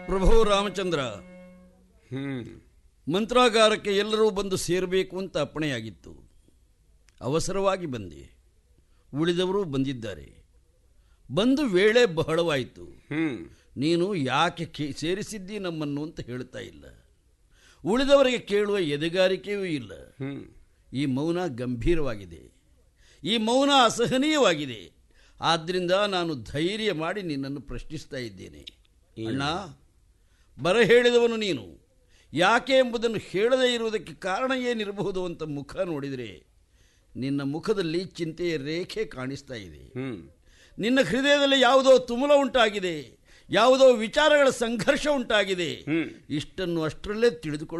ಪ್ರಭು ರಾಮಚಂದ್ರ ಹ್ಮ್ ಮಂತ್ರಾಗಾರಕ್ಕೆ ಎಲ್ಲರೂ ಬಂದು ಸೇರಬೇಕು ಅಂತ ಅಪ್ಪಣೆಯಾಗಿತ್ತು ಅವಸರವಾಗಿ ಬಂದೆ ಉಳಿದವರು ಬಂದಿದ್ದಾರೆ ಬಂದು ವೇಳೆ ಬಹಳವಾಯಿತು ಹ್ಮ್ ನೀನು ಯಾಕೆ ಕೇ ಸೇರಿಸಿದ್ದಿ ನಮ್ಮನ್ನು ಅಂತ ಹೇಳ್ತಾ ಇಲ್ಲ ಉಳಿದವರಿಗೆ ಕೇಳುವ ಎದೆಗಾರಿಕೆಯೂ ಇಲ್ಲ ಹ್ಮ್ ಈ ಮೌನ ಗಂಭೀರವಾಗಿದೆ ಈ ಮೌನ ಅಸಹನೀಯವಾಗಿದೆ ಆದ್ದರಿಂದ ನಾನು ಧೈರ್ಯ ಮಾಡಿ ನಿನ್ನನ್ನು ಪ್ರಶ್ನಿಸ್ತಾ ಇದ್ದೇನೆ ಅಣ್ಣ ಬರ ಹೇಳಿದವನು ನೀನು ಯಾಕೆ ಎಂಬುದನ್ನು ಹೇಳದೇ ಇರುವುದಕ್ಕೆ ಕಾರಣ ಏನಿರಬಹುದು ಅಂತ ಮುಖ ನೋಡಿದರೆ ನಿನ್ನ ಮುಖದಲ್ಲಿ ಚಿಂತೆಯ ರೇಖೆ ಕಾಣಿಸ್ತಾ ಇದೆ ಹ್ಮ್ ನಿನ್ನ ಹೃದಯದಲ್ಲಿ ಯಾವುದೋ ತುಮುಲ ಉಂಟಾಗಿದೆ ಯಾವುದೋ ವಿಚಾರಗಳ ಸಂಘರ್ಷ ಉಂಟಾಗಿದೆ ಹ್ಮ್ ಇಷ್ಟನ್ನು ಅಷ್ಟರಲ್ಲೇ ತಿಳಿದುಕೊಳ್ಳ